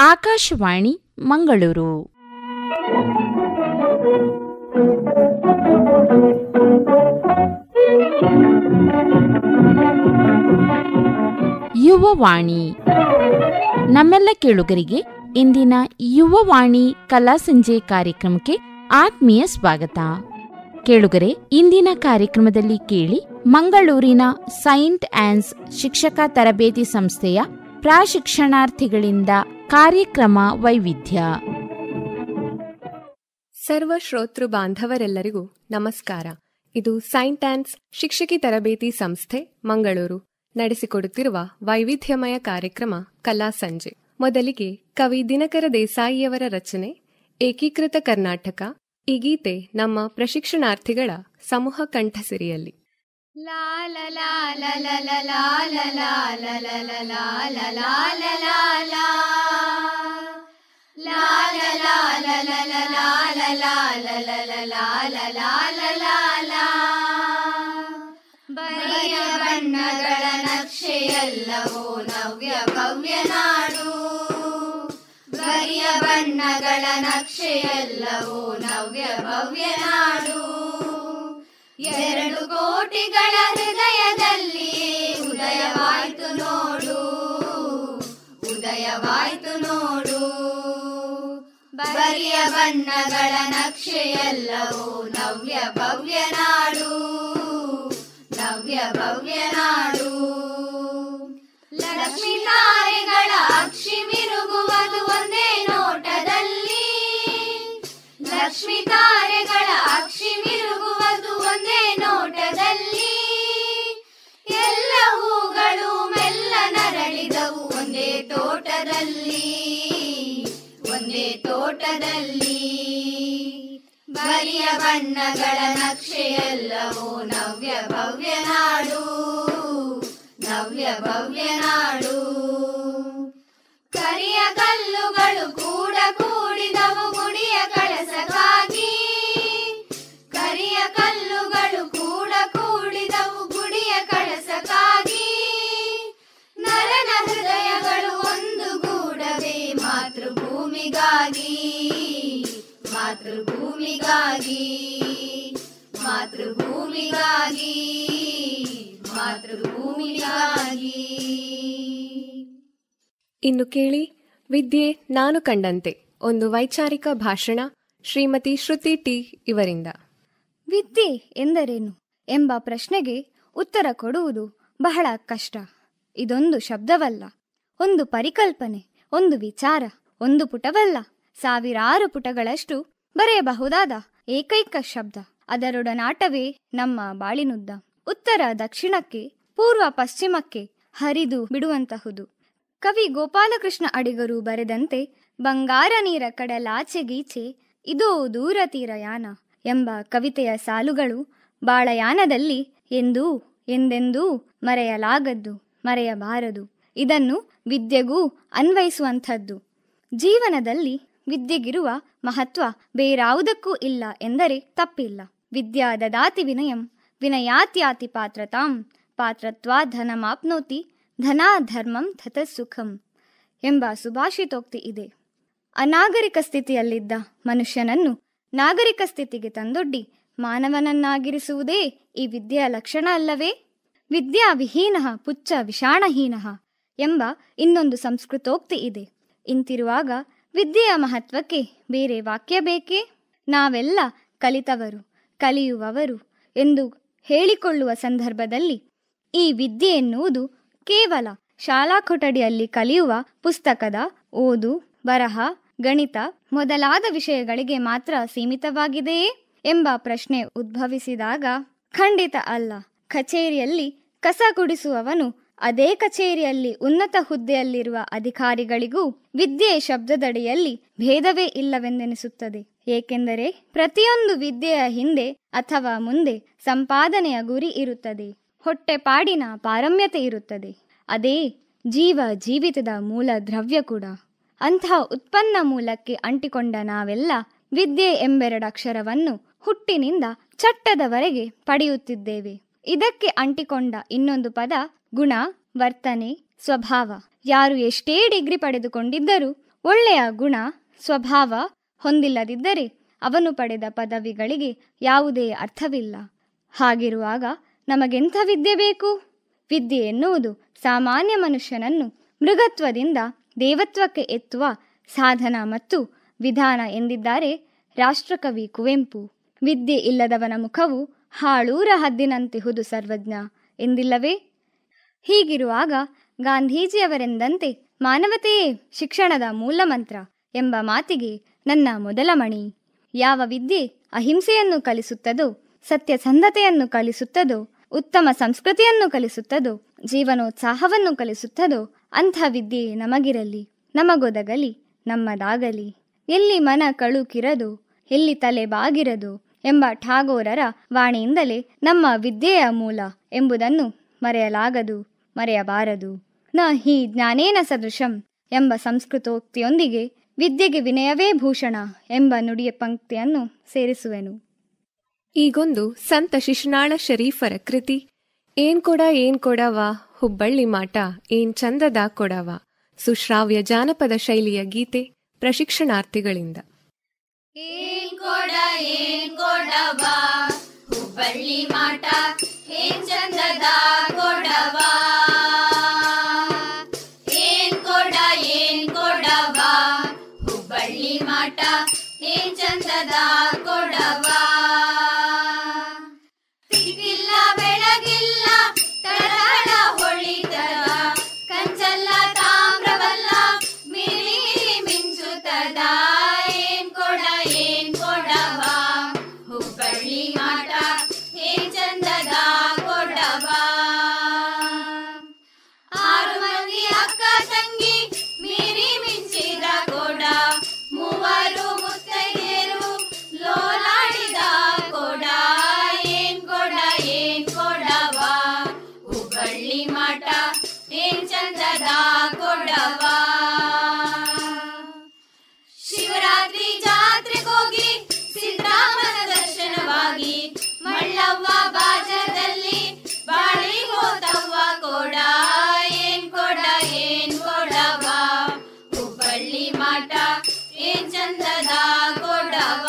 ಆಕಾಶವಾಣಿ ಮಂಗಳೂರು ಯುವವಾಣಿ ನಮ್ಮೆಲ್ಲ ಕೇಳುಗರಿಗೆ ಇಂದಿನ ಯುವವಾಣಿ ಕಲಾ ಸಂಜೆ ಕಾರ್ಯಕ್ರಮಕ್ಕೆ ಆತ್ಮೀಯ ಸ್ವಾಗತ ಕೇಳುಗರೆ ಇಂದಿನ ಕಾರ್ಯಕ್ರಮದಲ್ಲಿ ಕೇಳಿ ಮಂಗಳೂರಿನ ಸೈಂಟ್ ಆನ್ಸ್ ಶಿಕ್ಷಕ ತರಬೇತಿ ಸಂಸ್ಥೆಯ ಪ್ರಾಶಿಕ್ಷಣಾರ್ಥಿಗಳಿಂದ ಕಾರ್ಯಕ್ರಮ ವೈವಿಧ್ಯ ಸರ್ವ ಶ್ರೋತೃ ಬಾಂಧವರೆಲ್ಲರಿಗೂ ನಮಸ್ಕಾರ ಇದು ಸೈಂಟ್ ಆನ್ಸ್ ಶಿಕ್ಷಕಿ ತರಬೇತಿ ಸಂಸ್ಥೆ ಮಂಗಳೂರು ನಡೆಸಿಕೊಡುತ್ತಿರುವ ವೈವಿಧ್ಯಮಯ ಕಾರ್ಯಕ್ರಮ ಕಲಾ ಸಂಜೆ ಮೊದಲಿಗೆ ಕವಿ ದಿನಕರ ದೇಸಾಯಿಯವರ ರಚನೆ ಏಕೀಕೃತ ಕರ್ನಾಟಕ ಈ ಗೀತೆ ನಮ್ಮ ಪ್ರಶಿಕ್ಷಣಾರ್ಥಿಗಳ ಸಮೂಹ ಕಂಠಸಿರಿಯಲ್ಲಿ ಬರಿಯ ಬಣ್ಣಗಳ ನಕ್ಷೆಯಲ್ಲವೋ ನವ್ಯ ಭವ್ಯ ನಾಡು ಬರಿಯ ಬಣ್ಣಗಳ ನಕ್ಷೆಯಲ್ಲವೋ ನವ್ಯ ಭವ್ಯ ನಾಡು ಎರಡು ಕೋಟಿಗಳ ಹೃದಯದಲ್ಲಿಯೇ ಉದಯವಾಯ್ತು ನೋಡು ಉದಯವಾಯ್ತು ನೋಡು ಬರಿಯ ಬಣ್ಣಗಳ ನಕ್ಷೆಯಲ್ಲವೋ ನವ್ಯ ಭವ್ಯ ನಾಡು ನವ್ಯ ಭವ್ಯ ನಾಡು ಲಕ್ಷ್ಮೀ ತಾರೆಗಳ ಅಕ್ಷಿ ಮಿರುಗುವುದು ಒಂದೇ ನೋಟದಲ್ಲಿ ಲಕ್ಷ್ಮೀ ತಾರೆಗಳ ಅಕ್ಷಿ ಮಿರುಗುವುದು ಒಂದೇ ನೋಟದಲ್ಲಿ ಎಲ್ಲ ಹೂಗಳು ಮೆಲ್ಲ ನರಳಿದವು ಒಂದೇ ತೋಟದಲ್ಲಿ ಒಂದೇ ತೋಟದಲ್ಲಿ ಬರಿಯ ಬಣ್ಣಗಳ ನಕ್ಷೆಯಲ್ಲವೋ ನವ್ಯ ಭವ್ಯ ನಾಡು ನವ್ಯ ಭವ್ಯ ನಾಡು ಕರಿಯ ಕಲ್ಲುಗಳು ಕೂಡ ಕೂಡಿದವು ಗುಡಿಯ ಕಳಸಕ್ಕಾಗಿ ಕರಿಯ ಕಲ್ಲುಗಳು ಕೂಡ ಕೂಡಿದವು ಗುಡಿಯ ಕಳಸಕ್ಕಾಗಿ ನರನ ಹೃದಯಗಳು ಒಂದು ಗೂಡವೇ ಮಾತೃಭೂಮಿಗಾಗಿ ಮಾತೃಭೂಮಿಗಾಗಿ ಮಾತೃಭೂಮಿಗಾಗಿ ಮಾತೃಭೂಮಿಗಾಗಿ ಇನ್ನು ಕೇಳಿ ವಿದ್ಯೆ ನಾನು ಕಂಡಂತೆ ಒಂದು ವೈಚಾರಿಕ ಭಾಷಣ ಶ್ರೀಮತಿ ಶ್ರುತಿ ಟಿ ಇವರಿಂದ ವಿದ್ಯೆ ಎಂದರೇನು ಎಂಬ ಪ್ರಶ್ನೆಗೆ ಉತ್ತರ ಕೊಡುವುದು ಬಹಳ ಕಷ್ಟ ಇದೊಂದು ಶಬ್ದವಲ್ಲ ಒಂದು ಪರಿಕಲ್ಪನೆ ಒಂದು ವಿಚಾರ ಒಂದು ಪುಟವಲ್ಲ ಸಾವಿರಾರು ಪುಟಗಳಷ್ಟು ಬರೆಯಬಹುದಾದ ಏಕೈಕ ಶಬ್ದ ಅದರೊಡನಾಟವೇ ನಮ್ಮ ಬಾಳಿನುದ್ದ ಉತ್ತರ ದಕ್ಷಿಣಕ್ಕೆ ಪೂರ್ವ ಪಶ್ಚಿಮಕ್ಕೆ ಹರಿದು ಬಿಡುವಂತಹುದು ಕವಿ ಗೋಪಾಲಕೃಷ್ಣ ಅಡಿಗರು ಬರೆದಂತೆ ಬಂಗಾರ ನೀರ ಕಡಲಾಚೆಗೀಚೆ ಇದೋ ದೂರ ತೀರಯಾನ ಎಂಬ ಕವಿತೆಯ ಸಾಲುಗಳು ಬಾಳಯಾನದಲ್ಲಿ ಎಂದೂ ಎಂದೆಂದೂ ಮರೆಯಲಾಗದ್ದು ಮರೆಯಬಾರದು ಇದನ್ನು ವಿದ್ಯೆಗೂ ಅನ್ವಯಿಸುವಂಥದ್ದು ಜೀವನದಲ್ಲಿ ವಿದ್ಯೆಗಿರುವ ಮಹತ್ವ ಬೇರಾವುದಕ್ಕೂ ಇಲ್ಲ ಎಂದರೆ ತಪ್ಪಿಲ್ಲ ವಿದ್ಯಾ ದದಾತಿ ವಿನಯಂ ವಿನಯಾತ್ಯಾತಿ ಪಾತ್ರತಾಂ ಪಾತ್ರತ್ವಾ ಧನಮಾಪ್ನೋತಿ ಧನಾ ಧರ್ಮಂ ತತ ಸುಖಂ ಎಂಬ ಸುಭಾಷಿತೋಕ್ತಿ ಇದೆ ಅನಾಗರಿಕ ಸ್ಥಿತಿಯಲ್ಲಿದ್ದ ಮನುಷ್ಯನನ್ನು ನಾಗರಿಕ ಸ್ಥಿತಿಗೆ ತಂದೊಡ್ಡಿ ಮಾನವನನ್ನಾಗಿರಿಸುವುದೇ ಈ ವಿದ್ಯೆಯ ಲಕ್ಷಣ ಅಲ್ಲವೇ ವಿದ್ಯಾ ವಿಹೀನ ಪುಚ್ಚ ವಿಷಾಣಹೀನ ಎಂಬ ಇನ್ನೊಂದು ಸಂಸ್ಕೃತೋಕ್ತಿ ಇದೆ ಇಂತಿರುವಾಗ ವಿದ್ಯೆಯ ಮಹತ್ವಕ್ಕೆ ಬೇರೆ ವಾಕ್ಯ ಬೇಕೇ ನಾವೆಲ್ಲ ಕಲಿತವರು ಕಲಿಯುವವರು ಎಂದು ಹೇಳಿಕೊಳ್ಳುವ ಸಂದರ್ಭದಲ್ಲಿ ಈ ವಿದ್ಯೆ ಎನ್ನುವುದು ಕೇವಲ ಶಾಲಾ ಕೊಠಡಿಯಲ್ಲಿ ಕಲಿಯುವ ಪುಸ್ತಕದ ಓದು ಬರಹ ಗಣಿತ ಮೊದಲಾದ ವಿಷಯಗಳಿಗೆ ಮಾತ್ರ ಸೀಮಿತವಾಗಿದೆಯೇ ಎಂಬ ಪ್ರಶ್ನೆ ಉದ್ಭವಿಸಿದಾಗ ಖಂಡಿತ ಅಲ್ಲ ಕಚೇರಿಯಲ್ಲಿ ಕಸ ಗುಡಿಸುವವನು ಅದೇ ಕಚೇರಿಯಲ್ಲಿ ಉನ್ನತ ಹುದ್ದೆಯಲ್ಲಿರುವ ಅಧಿಕಾರಿಗಳಿಗೂ ವಿದ್ಯೆ ಶಬ್ದದಡಿಯಲ್ಲಿ ಭೇದವೇ ಇಲ್ಲವೆಂದೆನಿಸುತ್ತದೆ ಏಕೆಂದರೆ ಪ್ರತಿಯೊಂದು ವಿದ್ಯೆಯ ಹಿಂದೆ ಅಥವಾ ಮುಂದೆ ಸಂಪಾದನೆಯ ಗುರಿ ಇರುತ್ತದೆ ಹೊಟ್ಟೆಪಾಡಿನ ಪಾರಮ್ಯತೆ ಇರುತ್ತದೆ ಅದೇ ಜೀವ ಜೀವಿತದ ಮೂಲ ದ್ರವ್ಯ ಕೂಡ ಅಂಥ ಉತ್ಪನ್ನ ಮೂಲಕ್ಕೆ ಅಂಟಿಕೊಂಡ ನಾವೆಲ್ಲ ವಿದ್ಯೆ ಎಂಬೆರಡಕ್ಷರವನ್ನು ಹುಟ್ಟಿನಿಂದ ಚಟ್ಟದವರೆಗೆ ಪಡೆಯುತ್ತಿದ್ದೇವೆ ಇದಕ್ಕೆ ಅಂಟಿಕೊಂಡ ಇನ್ನೊಂದು ಪದ ಗುಣ ವರ್ತನೆ ಸ್ವಭಾವ ಯಾರು ಎಷ್ಟೇ ಡಿಗ್ರಿ ಪಡೆದುಕೊಂಡಿದ್ದರೂ ಒಳ್ಳೆಯ ಗುಣ ಸ್ವಭಾವ ಹೊಂದಿಲ್ಲದಿದ್ದರೆ ಅವನು ಪಡೆದ ಪದವಿಗಳಿಗೆ ಯಾವುದೇ ಅರ್ಥವಿಲ್ಲ ಹಾಗಿರುವಾಗ ನಮಗೆಂಥ ವಿದ್ಯೆ ಬೇಕು ವಿದ್ಯೆ ಎನ್ನುವುದು ಸಾಮಾನ್ಯ ಮನುಷ್ಯನನ್ನು ಮೃಗತ್ವದಿಂದ ದೇವತ್ವಕ್ಕೆ ಎತ್ತುವ ಸಾಧನ ಮತ್ತು ವಿಧಾನ ಎಂದಿದ್ದಾರೆ ರಾಷ್ಟ್ರಕವಿ ಕುವೆಂಪು ವಿದ್ಯೆ ಇಲ್ಲದವನ ಮುಖವು ಹಾಳೂರ ಹದ್ದಿನಂತಿಹುದು ಸರ್ವಜ್ಞ ಎಂದಿಲ್ಲವೇ ಹೀಗಿರುವಾಗ ಗಾಂಧೀಜಿಯವರೆಂದಂತೆ ಮಾನವತೆಯೇ ಶಿಕ್ಷಣದ ಮೂಲಮಂತ್ರ ಎಂಬ ಮಾತಿಗೆ ನನ್ನ ಮೊದಲ ಮಣಿ ಯಾವ ವಿದ್ಯೆ ಅಹಿಂಸೆಯನ್ನು ಕಲಿಸುತ್ತದೋ ಸತ್ಯಸಂಧತೆಯನ್ನು ಕಲಿಸುತ್ತದೋ ಉತ್ತಮ ಸಂಸ್ಕೃತಿಯನ್ನು ಕಲಿಸುತ್ತದೋ ಜೀವನೋತ್ಸಾಹವನ್ನು ಕಲಿಸುತ್ತದೋ ಅಂಥ ವಿದ್ಯೆ ನಮಗಿರಲಿ ನಮಗೊದಗಲಿ ನಮ್ಮದಾಗಲಿ ಎಲ್ಲಿ ಮನ ಕಳುಕಿರದು ಎಲ್ಲಿ ತಲೆ ಬಾಗಿರದು ಎಂಬ ಠಾಗೋರರ ವಾಣಿಯಿಂದಲೇ ನಮ್ಮ ವಿದ್ಯೆಯ ಮೂಲ ಎಂಬುದನ್ನು ಮರೆಯಲಾಗದು ಮರೆಯಬಾರದು ನ ಹಿ ಜ್ಞಾನೇನ ಸದೃಶಂ ಎಂಬ ಸಂಸ್ಕೃತೋಕ್ತಿಯೊಂದಿಗೆ ವಿದ್ಯೆಗೆ ವಿನಯವೇ ಭೂಷಣ ಎಂಬ ನುಡಿಯ ಪಂಕ್ತಿಯನ್ನು ಸೇರಿಸುವೆನು ಈಗೊಂದು ಸಂತ ಶಿಶುನಾಳ ಶರೀಫರ ಕೃತಿ ಏನ್ ಕೊಡ ಏನ್ ಕೊಡವ ಹುಬ್ಬಳ್ಳಿ ಮಾಟ ಏನ್ ಚಂದದ ಕೊಡವ ಸುಶ್ರಾವ್ಯ ಜಾನಪದ ಶೈಲಿಯ ಗೀತೆ ಪ್ರಶಿಕ್ಷಣಾರ್ಥಿಗಳಿಂದ ಏನ್ ಕೊಡ ಏನ್ ಕೊಡವ ಹುಬ್ಬಳ್ಳಿ ಮಾಟ ಏನ್ ಚಂದದ ಕೊಡವ ಏನ್ ಕೊಡ ಏನ್ ಕೊಡವ ಹುಬ್ಬಳ್ಳಿ ಮಾಟ ಏನ್ ಚಂದದ ಕೊಡವ ತಿಕ್ಕಿಲ್ಲ ಬೆಳಗಿಲ್ಲ ತಳಗಳ ಹೊಳಿತದ ಕಂಚಲ್ಲ ತಾಮ್ರವಲ್ಲ ಮಿರಿ ಮಿಂಚುತ್ತದ ಏನ್ ಕೊಡ ಏನ್ ಕೊಡವ ಹುಬ್ಬಳ್ಳಿ ಮಾಟ ಏನ್ ಚಂದದ ಕೊಡವ ಆರು ಮಂದಿ ಅಕ್ಕ ತಂಗಿ ಮೀರಿ ಮಿಂಚಿದ ಕೊಡ ಮೂವರು ಮುತ್ತೈದೆಯರು ಲೋಲಾಡಿದ ಕೊಡ ಏನ್ ಕೊಡ ಏನ್ ಕೊಡವ ಹುಬ್ಬಳ್ಳಿ ಮಾಟ ಏನ್ ಚಂದದ ಕೊಡವ ಶಿವರಾತ್ರಿ ಜಾತ್ರೆಗೋಗಿ ಸಿದ್ದರಾಮನ ದರ್ಶನವಾಗಿ ಮಳ್ಳವ್ವ ಬಾಜದಲ್ಲಿ ಬಾಳಿ ಹೋತವ್ವ ಕೊಡ ಏನ್ ಕೊಡ ಏನ್ ಕೊಡವ ಹುಬ್ಬಳ್ಳಿ ಮಾಟ ಏನ್ ಚಂದದ ಕೊಡವ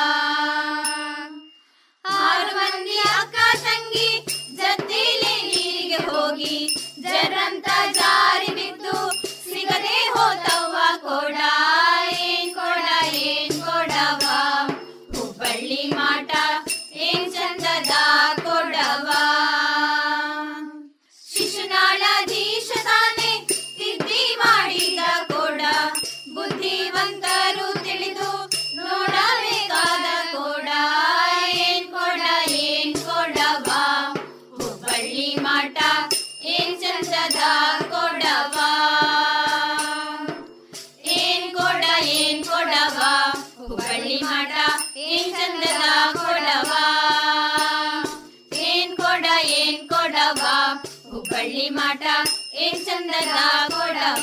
ಆರು ಮಂದಿ ಅಕ್ಕ ತಂಗಿ ಜತ್ತಿಲಿ ನೀರಿಗೆ ಹೋಗಿ ಜರಂತ ಜಾರಿ ಬಿದ್ದು ಸಿಗದೆ ಹೋತವ್ವ ಕೊಡ ಏನ್ ಕೊಡ ಏನ್ ಕೊಡವ ಹುಬ್ಬಳ್ಳಿ ಮಾಟ ಏನ್ ಚಂದದ ಕೊಡವ ಶಿಶುನಾಳಧೀಶ ತಾನೆ ತಿದ್ದಿ ಮಾಡಿದ ಕೊಡ ಬುದ್ಧಿವಂತರು ತಿಳಿದು ನೋಡಬೇಕಾದ ಕೊಡ ಏನ್ ಕೊಡ ಏನ್ ಕೊಡವ ಹುಬ್ಬಳ್ಳಿ ಮಾಟ ಏನ್ ಚಂದದ ಕೊಡವ ಏನ್ ಕೊಡ ಏನ್ ಕೊಡವ ಹುಬ್ಬಳ್ಳಿ ಮಾಟ ಏನ್ ಚಂದದ ಕೊಡವ ಏನ್ ಕೊಡ ಏನ್ ಕೊಡವ ಹುಬ್ಬಳ್ಳಿ ಮಾಟ ಏನ್ ಚಂದದ ಕೊಡವ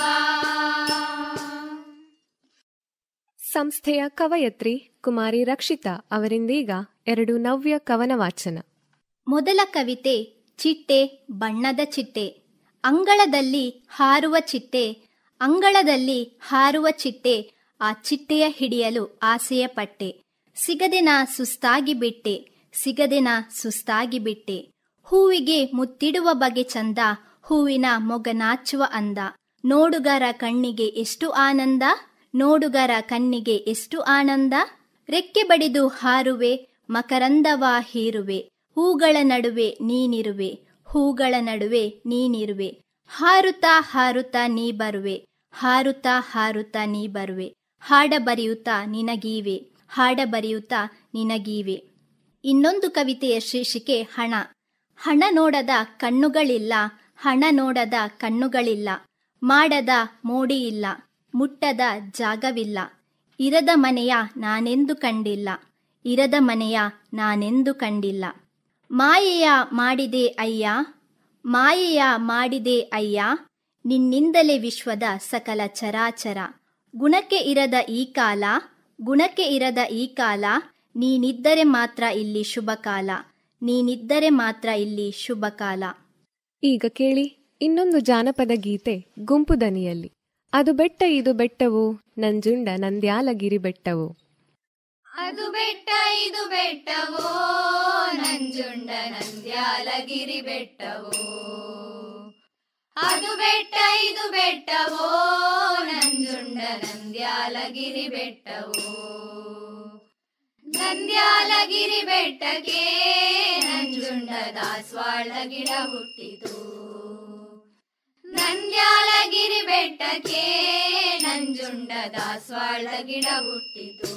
ಸಂಸ್ಥೆಯ ಕವಯತ್ರಿ ಕುಮಾರಿ ರಕ್ಷಿತಾ ಅವರಿಂದೀಗ ಎರಡು ನವ್ಯ ಕವನ ವಾಚನ ಮೊದಲ ಕವಿತೆ ಚಿಟ್ಟೆ ಬಣ್ಣದ ಚಿಟ್ಟೆ ಅಂಗಳದಲ್ಲಿ ಹಾರುವ ಚಿಟ್ಟೆ ಅಂಗಳದಲ್ಲಿ ಹಾರುವ ಚಿಟ್ಟೆ ಆ ಚಿಟ್ಟೆಯ ಹಿಡಿಯಲು ಆಸೆಯ ಪಟ್ಟೆ ಸಿಗದೆ ನಾ ಸುಸ್ತಾಗಿ ಬಿಟ್ಟೆ ಸಿಗದೆ ನಾ ಸುಸ್ತಾಗಿ ಬಿಟ್ಟೆ ಹೂವಿಗೆ ಮುತ್ತಿಡುವ ಬಗೆ ಚಂದ ಹೂವಿನ ಮೊಗನಾಚುವ ಅಂದ ನೋಡುಗರ ಕಣ್ಣಿಗೆ ಎಷ್ಟು ಆನಂದ ನೋಡುಗರ ಕಣ್ಣಿಗೆ ಎಷ್ಟು ಆನಂದ ರೆಕ್ಕೆ ಬಡಿದು ಹಾರುವೆ ಮಕರಂದವ ಹೀರುವೆ ಹೂಗಳ ನಡುವೆ ನೀನಿರುವೆ ಹೂಗಳ ನಡುವೆ ನೀನಿರುವೆ ಹಾರುತ್ತಾ ಹಾರುತ್ತಾ ನೀ ಬರುವೆ ಹಾರುತ್ತಾ ಹಾರುತ್ತಾ ನೀ ಬರುವೆ ಹಾಡ ಬರೆಯುತ್ತಾ ನಿನಗೀವೆ ಹಾಡ ಬರೆಯುತ್ತಾ ನಿನಗೀವೆ ಇನ್ನೊಂದು ಕವಿತೆಯ ಶೀರ್ಷಿಕೆ ಹಣ ಹಣ ನೋಡದ ಕಣ್ಣುಗಳಿಲ್ಲ ಹಣ ನೋಡದ ಕಣ್ಣುಗಳಿಲ್ಲ ಮಾಡದ ಮೋಡಿ ಇಲ್ಲ ಮುಟ್ಟದ ಜಾಗವಿಲ್ಲ ಇರದ ಮನೆಯ ನಾನೆಂದು ಕಂಡಿಲ್ಲ ಇರದ ಮನೆಯ ನಾನೆಂದು ಕಂಡಿಲ್ಲ ಮಾಯೆಯ ಮಾಡಿದೆ ಅಯ್ಯ ಮಾಯೆಯ ಮಾಡಿದೆ ಅಯ್ಯ ನಿನ್ನಿಂದಲೇ ವಿಶ್ವದ ಸಕಲ ಚರಾಚರ ಗುಣಕ್ಕೆ ಇರದ ಈ ಕಾಲ ಗುಣಕ್ಕೆ ಇರದ ಈ ಕಾಲ ನೀನಿದ್ದರೆ ಮಾತ್ರ ಇಲ್ಲಿ ಶುಭ ಕಾಲ ನೀನಿದ್ದರೆ ಮಾತ್ರ ಇಲ್ಲಿ ಶುಭ ಕಾಲ ಈಗ ಕೇಳಿ ಇನ್ನೊಂದು ಜಾನಪದ ಗೀತೆ ಗುಂಪು ದನಿಯಲ್ಲಿ ಅದು ಬೆಟ್ಟ ಇದು ಬೆಟ್ಟವು ನಂಜುಂಡ ನಂದ್ಯಾಲಗಿರಿ ಬೆಟ್ಟವು ಅದು ಬೆಟ್ಟ ಇದು ಬೆಟ್ಟವೋ ನಂಜುಂಡ ನಂದ್ಯಾಲಗಿರಿ ಬೆಟ್ಟವೋ ಅದು ಬೆಟ್ಟ ಇದು ಬೆಟ್ಟವೋ ನಂಜುಂಡ ನಂದ್ಯಾಲಗಿರಿ ಬೆಟ್ಟವೋ ನಂದ್ಯಾಲಗಿರಿ ಬೆಟ್ಟಕ್ಕೆ ನಂಜುಂಡ ದಾಸವಾಳ ಗಿಡ ಹುಟ್ಟಿತು ನಂದ್ಯಾಲಗಿರಿ ಬೆಟ್ಟಕ್ಕೆ ನಂಜುಂಡ ದಾಸವಾಳ ಗಿಡ ಹುಟ್ಟಿತು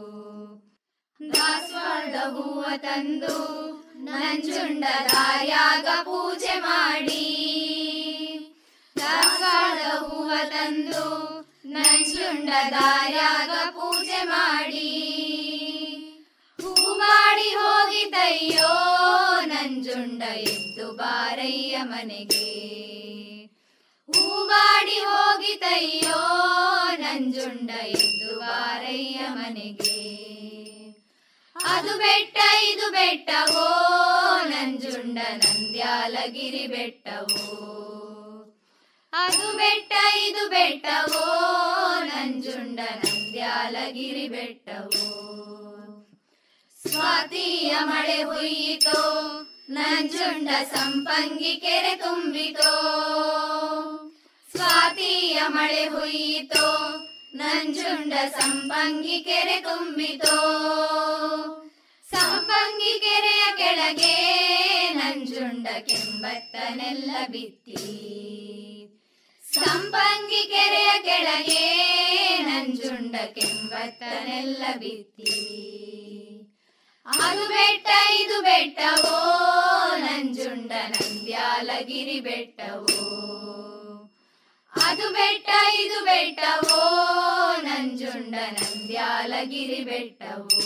ದಾಸವಾಳದ ಹೂವ ತಂದು ನಂಜುಂಡ ದಾರ್ಯಾಗ ಪೂಜೆ ಮಾಡಿ ದಾಸವಾಳದ ಹೂವ ತಂದು ನಂಜುಂಡ ದಾರ್ಯಾಗ ಪೂಜೆ ಮಾಡಿ ಹೂ ಮಾಡಿ ಹೋಗಿತಯ್ಯೋ ನಂಜುಂಡ ಎದ್ದು ಬಾರಯ್ಯ ಮನೆಗೆ ಹೂ ಮಾಡಿ ಹೋಗಿತಯ್ಯೋ ನಂಜುಂಡ ಎದ್ದು ಬಾರಯ್ಯ ಮನೆಗೆ ಅದು ಬೆಟ್ಟ ಇದು ಬೆಟ್ಟವೋ ನಂಜುಂಡ ನಂದ್ಯಾಲಗಿರಿ ಬೆಟ್ಟವೋ ಅದು ಬೆಟ್ಟ ಇದು ಬೆಟ್ಟವೋ ನಂಜುಂಡ ನಂದ್ಯಾಲಗಿರಿ ಬೆಟ್ಟವೋ ಸ್ವಾತಿಯ ಮಳೆ ಹುಯ್ಯಿತೋ ನಂಜುಂಡ ಸಂಪಂಗಿ ಕೆರೆ ತುಂಬಿತೋ ಸ್ವಾತಿಯ ಮಳೆ ಹುಯ್ಯಿತೋ ನಂಜುಂಡ ಸಂಪಂಗಿ ಕೆರೆ ತುಂಬಿತೋ ಸಂಪಂಗಿ ಕೆರೆಯ ಕೆಳಗೆ ನಂಜುಂಡ ಕೆಂಬತ್ತನೆಲ್ಲ ಬಿತ್ತಿ ಸಂಪಂಗಿ ಕೆರೆಯ ಕೆಳಗೆ ನಂಜುಂಡ ಕೆಂಬತ್ತನೆಲ್ಲ ಬಿತ್ತಿ ಅದು ಬೆಟ್ಟ ಇದು ಬೆಟ್ಟವೋ ನಂಜುಂಡ ನಂದ್ಯಾಲಗಿರಿ ಬೆಟ್ಟವೋ ಅದು ಬೆಟ್ಟ ಇದು ಬೆಟ್ಟವೋ ನಂಜುಂಡ ನಂದ್ಯಾಲಗಿರಿ ಬೆಟ್ಟವೋ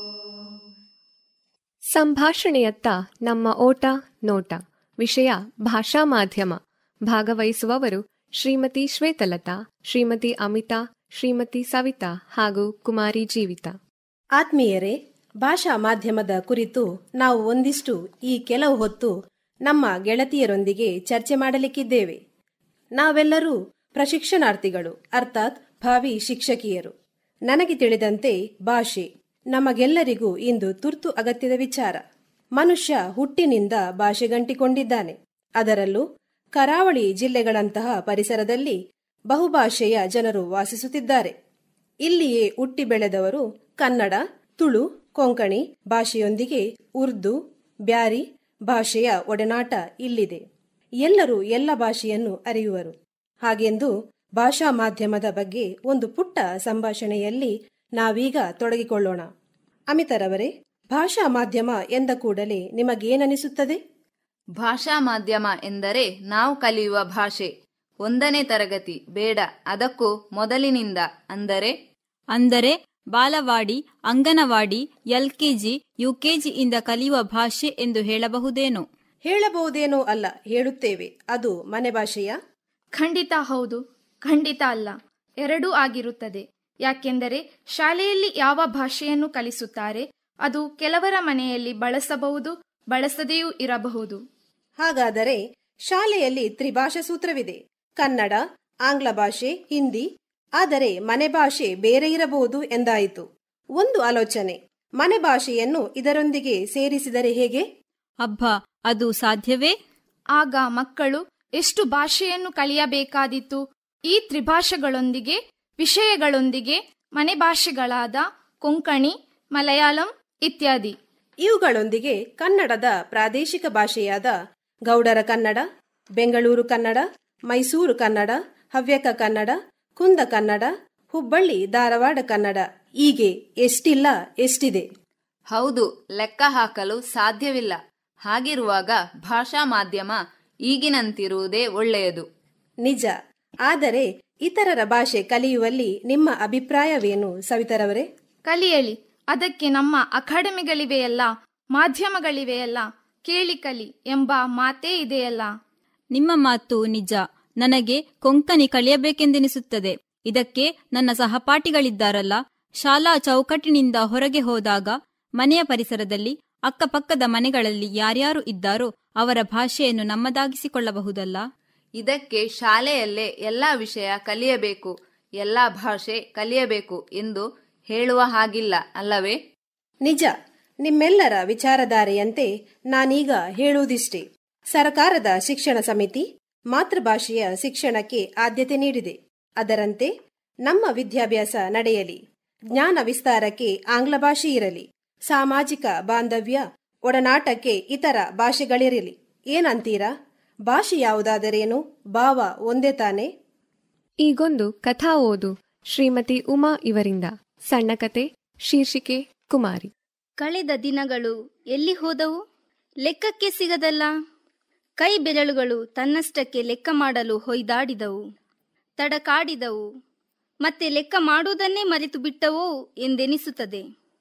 ಸಂಭಾಷಣೆಯತ್ತ ನಮ್ಮ ಓಟ ನೋಟ ವಿಷಯ ಭಾಷಾ ಮಾಧ್ಯಮ ಭಾಗವಹಿಸುವವರು ಶ್ರೀಮತಿ ಶ್ವೇತಲತಾ ಶ್ರೀಮತಿ ಅಮಿತಾ ಶ್ರೀಮತಿ ಸವಿತಾ ಹಾಗೂ ಕುಮಾರಿ ಜೀವಿತಾ ಆತ್ಮೀಯರೇ ಭಾಷಾ ಮಾಧ್ಯಮದ ಕುರಿತು ನಾವು ಒಂದಿಷ್ಟು ಈ ಕೆಲವು ಹೊತ್ತು ನಮ್ಮ ಗೆಳತಿಯರೊಂದಿಗೆ ಚರ್ಚೆ ಮಾಡಲಿಕ್ಕಿದ್ದೇವೆ ನಾವೆಲ್ಲರೂ ಪ್ರಶಿಕ್ಷಣಾರ್ಥಿಗಳು ಅರ್ಥಾತ್ ಭಾವಿ ಶಿಕ್ಷಕಿಯರು ನನಗೆ ತಿಳಿದಂತೆ ಭಾಷೆ ನಮಗೆಲ್ಲರಿಗೂ ಇಂದು ತುರ್ತು ಅಗತ್ಯದ ವಿಚಾರ ಮನುಷ್ಯ ಹುಟ್ಟಿನಿಂದ ಭಾಷೆಗಂಟಿಕೊಂಡಿದ್ದಾನೆ ಅದರಲ್ಲೂ ಕರಾವಳಿ ಜಿಲ್ಲೆಗಳಂತಹ ಪರಿಸರದಲ್ಲಿ ಬಹುಭಾಷೆಯ ಜನರು ವಾಸಿಸುತ್ತಿದ್ದಾರೆ ಇಲ್ಲಿಯೇ ಹುಟ್ಟಿ ಬೆಳೆದವರು ಕನ್ನಡ ತುಳು ಕೊಂಕಣಿ ಭಾಷೆಯೊಂದಿಗೆ ಉರ್ದು ಬ್ಯಾರಿ ಭಾಷೆಯ ಒಡನಾಟ ಇಲ್ಲಿದೆ ಎಲ್ಲರೂ ಎಲ್ಲ ಭಾಷೆಯನ್ನು ಅರಿಯುವರು ಹಾಗೆಂದು ಭಾಷಾ ಮಾಧ್ಯಮದ ಬಗ್ಗೆ ಒಂದು ಪುಟ್ಟ ಸಂಭಾಷಣೆಯಲ್ಲಿ ನಾವೀಗ ತೊಡಗಿಕೊಳ್ಳೋಣ ಅಮಿತರವರೇ ಭಾಷಾ ಮಾಧ್ಯಮ ಎಂದ ಕೂಡಲೇ ನಿಮಗೇನನಿಸುತ್ತದೆ ಭಾಷಾ ಮಾಧ್ಯಮ ಎಂದರೆ ನಾವು ಕಲಿಯುವ ಭಾಷೆ ಒಂದನೇ ತರಗತಿ ಬೇಡ ಅದಕ್ಕೂ ಮೊದಲಿನಿಂದ ಅಂದರೆ ಅಂದರೆ ಬಾಲವಾಡಿ ಅಂಗನವಾಡಿ ಎಲ್ಕೆಜಿ ಯುಕೆಜಿಯಿಂದ ಕಲಿಯುವ ಭಾಷೆ ಎಂದು ಹೇಳಬಹುದೇನೋ ಹೇಳಬಹುದೇನೋ ಅಲ್ಲ ಹೇಳುತ್ತೇವೆ ಅದು ಮನೆ ಭಾಷೆಯ ಖಂಡಿತ ಹೌದು ಖಂಡಿತ ಅಲ್ಲ ಎರಡೂ ಆಗಿರುತ್ತದೆ ಯಾಕೆಂದರೆ ಶಾಲೆಯಲ್ಲಿ ಯಾವ ಭಾಷೆಯನ್ನು ಕಲಿಸುತ್ತಾರೆ ಅದು ಕೆಲವರ ಮನೆಯಲ್ಲಿ ಬಳಸಬಹುದು ಬಳಸದೆಯೂ ಇರಬಹುದು ಹಾಗಾದರೆ ಶಾಲೆಯಲ್ಲಿ ತ್ರಿಭಾಷಾ ಸೂತ್ರವಿದೆ ಕನ್ನಡ ಆಂಗ್ಲ ಭಾಷೆ ಹಿಂದಿ ಆದರೆ ಮನೆ ಭಾಷೆ ಬೇರೆ ಇರಬಹುದು ಎಂದಾಯಿತು ಒಂದು ಆಲೋಚನೆ ಮನೆ ಭಾಷೆಯನ್ನು ಇದರೊಂದಿಗೆ ಸೇರಿಸಿದರೆ ಹೇಗೆ ಅಬ್ಬ ಅದು ಸಾಧ್ಯವೇ ಆಗ ಮಕ್ಕಳು ಎಷ್ಟು ಭಾಷೆಯನ್ನು ಕಲಿಯಬೇಕಾದೀತು ಈ ತ್ರಿಭಾಷೆಗಳೊಂದಿಗೆ ವಿಷಯಗಳೊಂದಿಗೆ ಮನೆ ಭಾಷೆಗಳಾದ ಕೊಂಕಣಿ ಮಲಯಾಳಂ ಇತ್ಯಾದಿ ಇವುಗಳೊಂದಿಗೆ ಕನ್ನಡದ ಪ್ರಾದೇಶಿಕ ಭಾಷೆಯಾದ ಗೌಡರ ಕನ್ನಡ ಬೆಂಗಳೂರು ಕನ್ನಡ ಮೈಸೂರು ಕನ್ನಡ ಹವ್ಯಕ ಕನ್ನಡ ಕುಂದ ಕನ್ನಡ ಹುಬ್ಬಳ್ಳಿ ಧಾರವಾಡ ಕನ್ನಡ ಹೀಗೆ ಎಷ್ಟಿಲ್ಲ ಎಷ್ಟಿದೆ ಹೌದು ಲೆಕ್ಕ ಹಾಕಲು ಸಾಧ್ಯವಿಲ್ಲ ಹಾಗಿರುವಾಗ ಭಾಷಾ ಮಾಧ್ಯಮ ಈಗಿನಂತಿರುವುದೇ ಒಳ್ಳೆಯದು ನಿಜ ಆದರೆ ಇತರರ ಭಾಷೆ ಕಲಿಯುವಲ್ಲಿ ನಿಮ್ಮ ಅಭಿಪ್ರಾಯವೇನು ಸವಿತರವರೇ ಕಲಿಯಲಿ ಅದಕ್ಕೆ ನಮ್ಮ ಅಕಾಡೆಮಿಗಳಿವೆಯಲ್ಲ ಮಾಧ್ಯಮಗಳಿವೆಯಲ್ಲ ಕೇಳಿ ಕಲಿ ಎಂಬ ಮಾತೇ ಇದೆಯಲ್ಲ ನಿಮ್ಮ ಮಾತು ನಿಜ ನನಗೆ ಕೊಂಕಣಿ ಕಲಿಯಬೇಕೆಂದೆನಿಸುತ್ತದೆ ಇದಕ್ಕೆ ನನ್ನ ಸಹಪಾಠಿಗಳಿದ್ದಾರಲ್ಲ ಶಾಲಾ ಚೌಕಟ್ಟಿನಿಂದ ಹೊರಗೆ ಹೋದಾಗ ಮನೆಯ ಪರಿಸರದಲ್ಲಿ ಅಕ್ಕಪಕ್ಕದ ಮನೆಗಳಲ್ಲಿ ಯಾರ್ಯಾರು ಇದ್ದಾರೋ ಅವರ ಭಾಷೆಯನ್ನು ನಮ್ಮದಾಗಿಸಿಕೊಳ್ಳಬಹುದಲ್ಲ ಇದಕ್ಕೆ ಶಾಲೆಯಲ್ಲೇ ಎಲ್ಲ ವಿಷಯ ಕಲಿಯಬೇಕು ಎಲ್ಲ ಭಾಷೆ ಕಲಿಯಬೇಕು ಎಂದು ಹೇಳುವ ಹಾಗಿಲ್ಲ ಅಲ್ಲವೇ ನಿಜ ನಿಮ್ಮೆಲ್ಲರ ವಿಚಾರಧಾರೆಯಂತೆ ನಾನೀಗ ಹೇಳುವುದಿಷ್ಟೇ ಸರ್ಕಾರದ ಶಿಕ್ಷಣ ಸಮಿತಿ ಮಾತೃಭಾಷೆಯ ಶಿಕ್ಷಣಕ್ಕೆ ಆದ್ಯತೆ ನೀಡಿದೆ ಅದರಂತೆ ನಮ್ಮ ವಿದ್ಯಾಭ್ಯಾಸ ನಡೆಯಲಿ ಜ್ಞಾನ ವಿಸ್ತಾರಕ್ಕೆ ಆಂಗ್ಲ ಭಾಷೆ ಇರಲಿ ಸಾಮಾಜಿಕ ಬಾಂಧವ್ಯ ಒಡನಾಟಕ್ಕೆ ಇತರ ಭಾಷೆಗಳಿರಲಿ ಏನಂತೀರಾ ಭಾಷೆ ಯಾವುದಾದರೇನು ಭಾವ ಒಂದೇ ತಾನೇ ಈಗೊಂದು ಕಥಾ ಓದು ಶ್ರೀಮತಿ ಉಮಾ ಇವರಿಂದ ಸಣ್ಣ ಕತೆ ಶೀರ್ಷಿಕೆ ಕುಮಾರಿ ಕಳೆದ ದಿನಗಳು ಎಲ್ಲಿ ಹೋದವು ಲೆಕ್ಕಕ್ಕೆ ಸಿಗದಲ್ಲ ಕೈ ಬೆರಳುಗಳು ತನ್ನಷ್ಟಕ್ಕೆ ಲೆಕ್ಕ ಮಾಡಲು ಹೊಯ್ದಾಡಿದವು ತಡಕಾಡಿದವು ಮತ್ತೆ ಲೆಕ್ಕ ಮಾಡುವುದನ್ನೇ ಮರೆತು ಬಿಟ್ಟವೋ ಎಂದೆನಿಸುತ್ತದೆ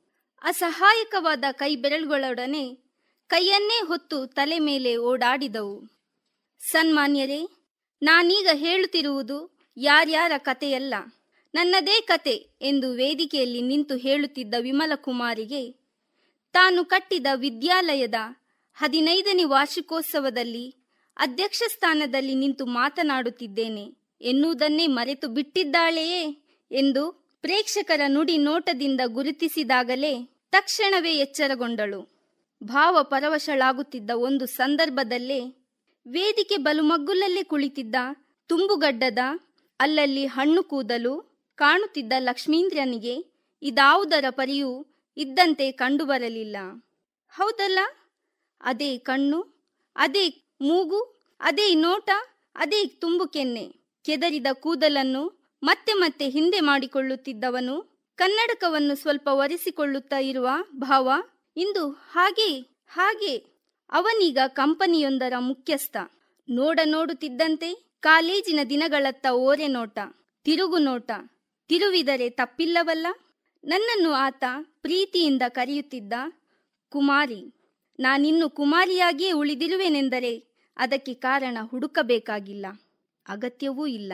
ಅಸಹಾಯಕವಾದ ಕೈ ಬೆರಳುಗಳೊಡನೆ ಕೈಯನ್ನೇ ಹೊತ್ತು ತಲೆ ಮೇಲೆ ಓಡಾಡಿದವು ಸನ್ಮಾನ್ಯರೇ ನಾನೀಗ ಹೇಳುತ್ತಿರುವುದು ಯಾರ್ಯಾರ ಕಥೆಯಲ್ಲ ನನ್ನದೇ ಕತೆ ಎಂದು ವೇದಿಕೆಯಲ್ಲಿ ನಿಂತು ಹೇಳುತ್ತಿದ್ದ ವಿಮಲಕುಮಾರಿಗೆ ತಾನು ಕಟ್ಟಿದ ವಿದ್ಯಾಲಯದ ಹದಿನೈದನೇ ವಾರ್ಷಿಕೋತ್ಸವದಲ್ಲಿ ಅಧ್ಯಕ್ಷ ಸ್ಥಾನದಲ್ಲಿ ನಿಂತು ಮಾತನಾಡುತ್ತಿದ್ದೇನೆ ಎನ್ನುವುದನ್ನೇ ಮರೆತು ಬಿಟ್ಟಿದ್ದಾಳೆಯೇ ಎಂದು ಪ್ರೇಕ್ಷಕರ ನುಡಿ ನೋಟದಿಂದ ಗುರುತಿಸಿದಾಗಲೇ ತಕ್ಷಣವೇ ಎಚ್ಚರಗೊಂಡಳು ಭಾವ ಪರವಶಳಾಗುತ್ತಿದ್ದ ಒಂದು ಸಂದರ್ಭದಲ್ಲೇ ವೇದಿಕೆ ಬಲುಮಗ್ಗುಲಲ್ಲೇ ಕುಳಿತಿದ್ದ ತುಂಬುಗಡ್ಡದ ಅಲ್ಲಲ್ಲಿ ಹಣ್ಣು ಕೂದಲು ಕಾಣುತ್ತಿದ್ದ ಲಕ್ಷ್ಮೀಂದ್ರನಿಗೆ ಇದಾವುದರ ಪರಿಯೂ ಇದ್ದಂತೆ ಕಂಡುಬರಲಿಲ್ಲ ಹೌದಲ್ಲ ಅದೇ ಕಣ್ಣು ಅದೇ ಮೂಗು ಅದೇ ನೋಟ ಅದೇ ತುಂಬು ಕೆನ್ನೆ ಕೆದರಿದ ಕೂದಲನ್ನು ಮತ್ತೆ ಮತ್ತೆ ಹಿಂದೆ ಮಾಡಿಕೊಳ್ಳುತ್ತಿದ್ದವನು ಕನ್ನಡಕವನ್ನು ಸ್ವಲ್ಪ ಒರೆಸಿಕೊಳ್ಳುತ್ತಾ ಇರುವ ಭಾವ ಇಂದು ಹಾಗೆ ಹಾಗೆ ಅವನೀಗ ಕಂಪನಿಯೊಂದರ ಮುಖ್ಯಸ್ಥ ನೋಡ ನೋಡುತ್ತಿದ್ದಂತೆ ಕಾಲೇಜಿನ ದಿನಗಳತ್ತ ಓರೆ ನೋಟ ತಿರುಗು ನೋಟ ತಿರುವಿದರೆ ತಪ್ಪಿಲ್ಲವಲ್ಲ ನನ್ನನ್ನು ಆತ ಪ್ರೀತಿಯಿಂದ ಕರೆಯುತ್ತಿದ್ದ ಕುಮಾರಿ ನಾನಿನ್ನು ಕುಮಾರಿಯಾಗಿಯೇ ಉಳಿದಿರುವೆನೆಂದರೆ ಅದಕ್ಕೆ ಕಾರಣ ಹುಡುಕಬೇಕಾಗಿಲ್ಲ ಅಗತ್ಯವೂ ಇಲ್ಲ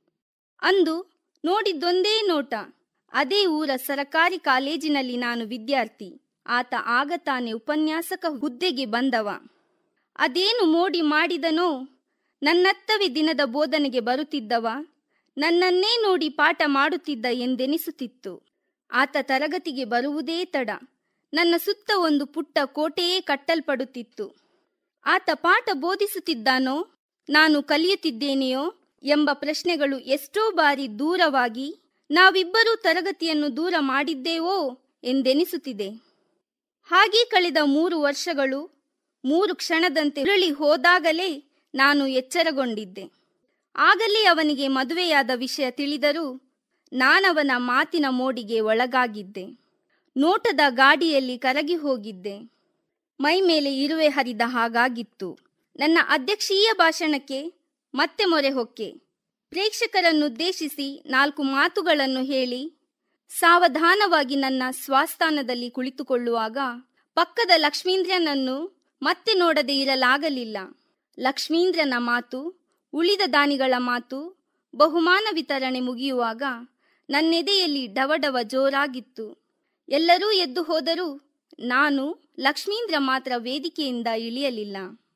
ಅಂದು ನೋಡಿದ್ದೊಂದೇ ನೋಟ ಅದೇ ಊರ ಸರಕಾರಿ ಕಾಲೇಜಿನಲ್ಲಿ ನಾನು ವಿದ್ಯಾರ್ಥಿ ಆತ ಆಗ ತಾನೇ ಉಪನ್ಯಾಸಕ ಹುದ್ದೆಗೆ ಬಂದವ ಅದೇನು ಮೋಡಿ ಮಾಡಿದನೋ ನನ್ನತ್ತವೇ ದಿನದ ಬೋಧನೆಗೆ ಬರುತ್ತಿದ್ದವ ನನ್ನನ್ನೇ ನೋಡಿ ಪಾಠ ಮಾಡುತ್ತಿದ್ದ ಎಂದೆನಿಸುತ್ತಿತ್ತು ಆತ ತರಗತಿಗೆ ಬರುವುದೇ ತಡ ನನ್ನ ಸುತ್ತ ಒಂದು ಪುಟ್ಟ ಕೋಟೆಯೇ ಕಟ್ಟಲ್ಪಡುತ್ತಿತ್ತು ಆತ ಪಾಠ ಬೋಧಿಸುತ್ತಿದ್ದಾನೋ ನಾನು ಕಲಿಯುತ್ತಿದ್ದೇನೆಯೋ ಎಂಬ ಪ್ರಶ್ನೆಗಳು ಎಷ್ಟೋ ಬಾರಿ ದೂರವಾಗಿ ನಾವಿಬ್ಬರೂ ತರಗತಿಯನ್ನು ದೂರ ಮಾಡಿದ್ದೇವೋ ಎಂದೆನಿಸುತ್ತಿದೆ ಹಾಗೆ ಕಳೆದ ಮೂರು ವರ್ಷಗಳು ಮೂರು ಕ್ಷಣದಂತೆ ಉರುಳಿ ಹೋದಾಗಲೇ ನಾನು ಎಚ್ಚರಗೊಂಡಿದ್ದೆ ಆಗಲೇ ಅವನಿಗೆ ಮದುವೆಯಾದ ವಿಷಯ ತಿಳಿದರೂ ನಾನವನ ಮಾತಿನ ಮೋಡಿಗೆ ಒಳಗಾಗಿದ್ದೆ ನೋಟದ ಗಾಡಿಯಲ್ಲಿ ಕರಗಿ ಹೋಗಿದ್ದೆ ಮೈ ಮೇಲೆ ಇರುವೆ ಹರಿದ ಹಾಗಾಗಿತ್ತು ನನ್ನ ಅಧ್ಯಕ್ಷೀಯ ಭಾಷಣಕ್ಕೆ ಮತ್ತೆ ಮೊರೆ ಹೊಕ್ಕೆ ಪ್ರೇಕ್ಷಕರನ್ನುದ್ದೇಶಿಸಿ ನಾಲ್ಕು ಮಾತುಗಳನ್ನು ಹೇಳಿ ಸಾವಧಾನವಾಗಿ ನನ್ನ ಸ್ವಾಸ್ಥಾನದಲ್ಲಿ ಕುಳಿತುಕೊಳ್ಳುವಾಗ ಪಕ್ಕದ ಲಕ್ಷ್ಮೀಂದ್ರನನ್ನು ಮತ್ತೆ ನೋಡದೆ ಇರಲಾಗಲಿಲ್ಲ ಲಕ್ಷ್ಮೀಂದ್ರನ ಮಾತು ಉಳಿದ ದಾನಿಗಳ ಮಾತು ಬಹುಮಾನ ವಿತರಣೆ ಮುಗಿಯುವಾಗ ನನ್ನೆದೆಯಲ್ಲಿ ಡವಡವ ಜೋರಾಗಿತ್ತು ಎಲ್ಲರೂ ಎದ್ದು ಹೋದರೂ ನಾನು ಲಕ್ಷ್ಮೀಂದ್ರ ಮಾತ್ರ ವೇದಿಕೆಯಿಂದ ಇಳಿಯಲಿಲ್ಲ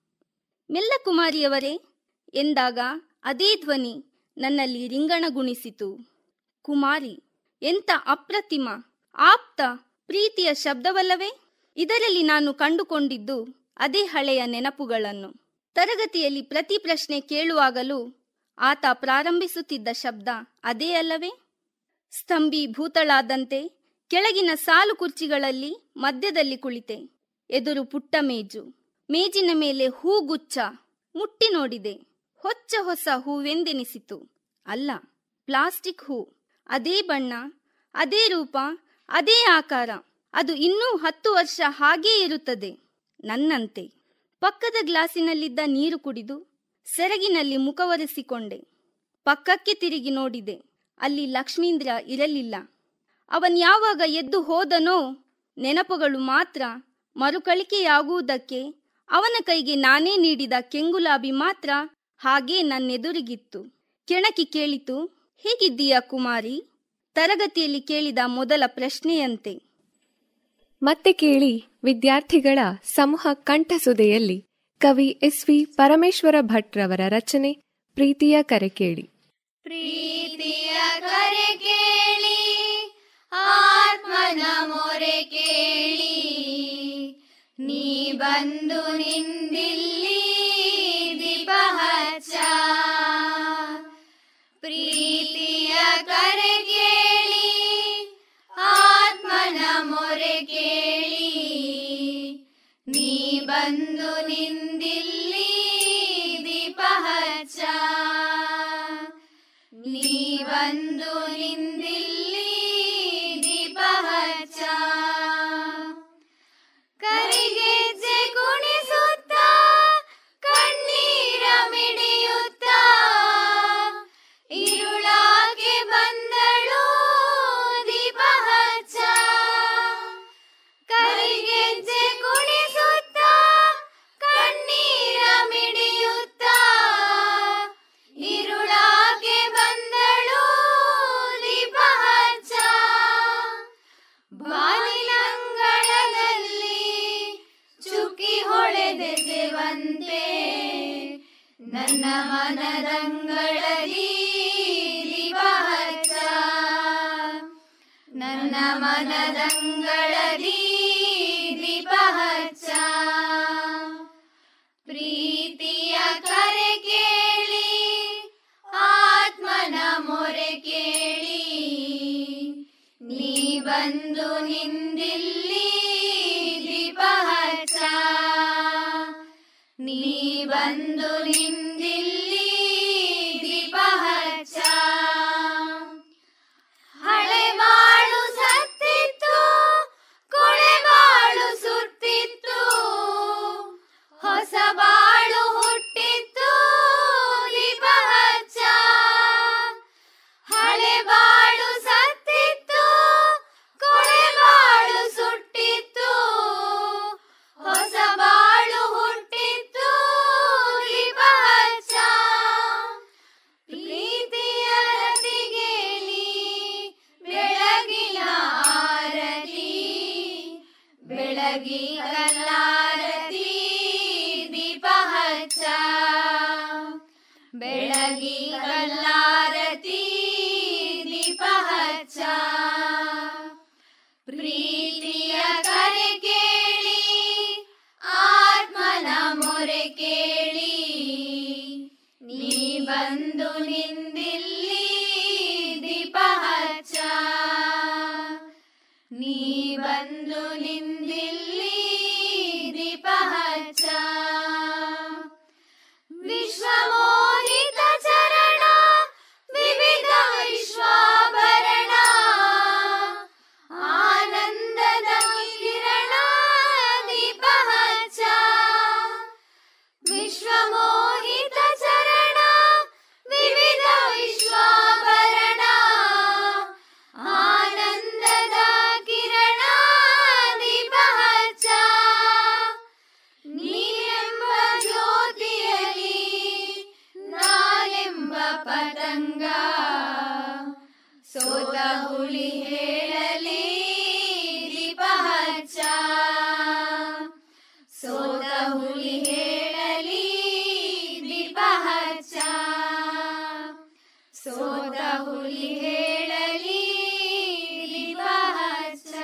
ಮೆಲ್ಲಕುಮಾರಿಯವರೇ ಎಂದಾಗ ಅದೇ ಧ್ವನಿ ನನ್ನಲ್ಲಿ ರಿಂಗಣಗುಣಿಸಿತು ಕುಮಾರಿ ಎಂತ ಅಪ್ರತಿಮ ಆಪ್ತ ಪ್ರೀತಿಯ ಶಬ್ದವಲ್ಲವೇ ಇದರಲ್ಲಿ ನಾನು ಕಂಡುಕೊಂಡಿದ್ದು ಅದೇ ಹಳೆಯ ನೆನಪುಗಳನ್ನು ತರಗತಿಯಲ್ಲಿ ಪ್ರತಿ ಪ್ರಶ್ನೆ ಕೇಳುವಾಗಲೂ ಆತ ಪ್ರಾರಂಭಿಸುತ್ತಿದ್ದ ಶಬ್ದ ಅದೇ ಅಲ್ಲವೇ ಸ್ತಂಭೀಭೂತಳಾದಂತೆ ಕೆಳಗಿನ ಸಾಲು ಕುರ್ಚಿಗಳಲ್ಲಿ ಮಧ್ಯದಲ್ಲಿ ಕುಳಿತೆ ಎದುರು ಪುಟ್ಟ ಮೇಜು ಮೇಜಿನ ಮೇಲೆ ಹೂಗುಚ್ಛ ಮುಟ್ಟಿ ನೋಡಿದೆ ಹೊಚ್ಚ ಹೊಸ ಹೂವೆಂದೆನಿಸಿತು ಅಲ್ಲ ಪ್ಲಾಸ್ಟಿಕ್ ಹೂ ಅದೇ ಬಣ್ಣ ಅದೇ ರೂಪ ಅದೇ ಆಕಾರ ಅದು ಇನ್ನೂ ಹತ್ತು ವರ್ಷ ಹಾಗೇ ಇರುತ್ತದೆ ನನ್ನಂತೆ ಪಕ್ಕದ ಗ್ಲಾಸಿನಲ್ಲಿದ್ದ ನೀರು ಕುಡಿದು ಸೆರಗಿನಲ್ಲಿ ಮುಖವರೆಸಿಕೊಂಡೆ ಪಕ್ಕಕ್ಕೆ ತಿರುಗಿ ನೋಡಿದೆ ಅಲ್ಲಿ ಲಕ್ಷ್ಮೀಂದ್ರ ಇರಲಿಲ್ಲ ಅವನ್ ಯಾವಾಗ ಎದ್ದು ಹೋದನೋ ನೆನಪುಗಳು ಮಾತ್ರ ಮರುಕಳಿಕೆಯಾಗುವುದಕ್ಕೆ ಅವನ ಕೈಗೆ ನಾನೇ ನೀಡಿದ ಕೆಂಗುಲಾಬಿ ಮಾತ್ರ ಹಾಗೇ ನನ್ನೆದುರಿಗಿತ್ತು ಕೆಣಕಿ ಕೇಳಿತು ಹೇಗಿದ್ದೀಯಾ ಕುಮಾರಿ ತರಗತಿಯಲ್ಲಿ ಕೇಳಿದ ಮೊದಲ ಪ್ರಶ್ನೆಯಂತೆ ಮತ್ತೆ ಕೇಳಿ ವಿದ್ಯಾರ್ಥಿಗಳ ಸಮೂಹ ಕಂಠಸುದೆಯಲ್ಲಿ ಕವಿ ಎಸ್ ವಿ ಪರಮೇಶ್ವರ ಭಟ್ರವರ ರಚನೆ ಪ್ರೀತಿಯ ಕರೆ ಕೇಳಿ ಪ್ರೀತಿಯ ಕರೆ ಕೇಳಿ ಆತ್ಮನ ಮೊರೆ ಕೇಳಿ ನೀ ಬಂದು ನಿಂದಿಲ್ಲಿ ದೀಪ ಹಚ್ಚ ಪ್ರೀತಿಯ ಕರೆ ಕೇಳಿ ಆತ್ಮನ ಮೊರೆ ಕೇಳಿ ನೀ ಬಂದು ನಿಂದಿಲ್ಲಿ ದೀಪ ಹಚ್ಚ ನೀ ಬಂದು ನಿಂದಿಲ್ಲಿ ದೀಪ ಹಚ್ಚ ಕರಿಗೆಜ್ಜೆ ಕುಣಿಸುತ್ತ ಕಣ್ಣೀರ ಮಿಡಿಯುತ್ತ ഇരുളാകെ ಬಂದಳು ದೀಪ ಹಚ್ಚ ಕರಿಗೆಜ್ಜೆ ಕುಣಿಸುತ್ತ ಕಣ್ಣೀರ ಮಿಡಿಯುತ್ತ ഇരുളಾಗೆ ಬಂದಳು ದೀಪ ಹಚ್ಚ ಬಾಲಿನಂಗಳದಲ್ಲಿ ಚುಕ್ಕಿ ಹೊಳೆದೆಸೆವಂತೆ ನನ್ನ ಮನದಂಗಳದಿ ದೀಪ ಹಚ್ಚ ನನ್ನ ಮನದಂಗಳದಿ ದೀಪ ಹಚ್ಚ ಪ್ರೀತಿಯ ಕರೆ ಕೇಳಿ ಆತ್ಮನ ಮೊರೆ ಕೇಳಿ ನೀ ಬಂದು ನಿಂದಿಲ್ಲಿ ದೀಪ ಹಚ್ಚ ನೀ ಬಂದು ನಿಂದಿಲ್ಲಿ ದೀಪ ಹಚ್ಚ ಹಳೆ ಬಾಳು ಸತ್ತಿತ್ತು ಕೊಳೆ ಬಾಳು ಸುತ್ತಿತ್ತು ಹೊಸ ಬಾಳು ಹುಟ್ಟಿತ್ತು ದೀಪ ಹಚ್ಚ ಹಳೆ ಬಾಳು ಸತ್ತಿತ್ತು ಕೊಳೆ ಬಾಳು ಸುಟ್ಟಿತ್ತು ಹೊಸ ಬಾಳು ಹುಟ್ಟಿತ್ತು ದೀಪ ಹಚ್ಚ ಪ್ರೀತಿಯ ರತಿಗೇಲಿ ಬೆಳಗಿನ ಆರತಿ ಬೆಳಗಿ ಕಲ್ಲಾರತಿ ದೀಪ ಹಚ್ಚ ಬೆಳಗಿ ಕಲ್ಲಾರತಿ ದೀಪ ಹಚ್ಚ ಪ್ರೀತಿಯ ಕರೆ ಕೇಳಿ ಆತ್ಮನ ಮೊರೆ ಕೇಳಿ ನೀ ಬಂದು ನಿಂದಿಲ್ಲಿ ದೀಪ ಹಚ್ಚ ನೀ ಬಂದು ನಿಂದಿಲ್ಲಿ ದೀಪ ಹಚ್ಚ ವಿಶ್ವಮೋಹಿತ ಚರಣ ವಿವಿಧ ವಿಶ್ವಾಭರಣ ಆನಂದದ ಕಿರಣ ದೀಪ ಹಚ್ಚ ವಿಶ್ವಮೋಹಿತ ಚರಣ ವಿವಿಧ ವಿಶ್ವಾಭರಣ ಆನಂದದ ಕಿರಣ ದೀಪ ಹಚ್ಚ ನೀನೆಂಬ ಜ್ಯೋತಿಯಲಿ ನಾನೆಂಬ ಪತಂಗ ಸೋತ ಹುಲಿ ಹೇಳಲಿ ದೀಪ ಹಚ್ಚ ಸೋತ ಹುಲಿ ಹೇಳಲಿ ದೀಪ ಹಚ್ಚ ಸೋತ ಹುಲಿ ಹೇಳಲಿ ದೀಪ ಹಚ್ಚ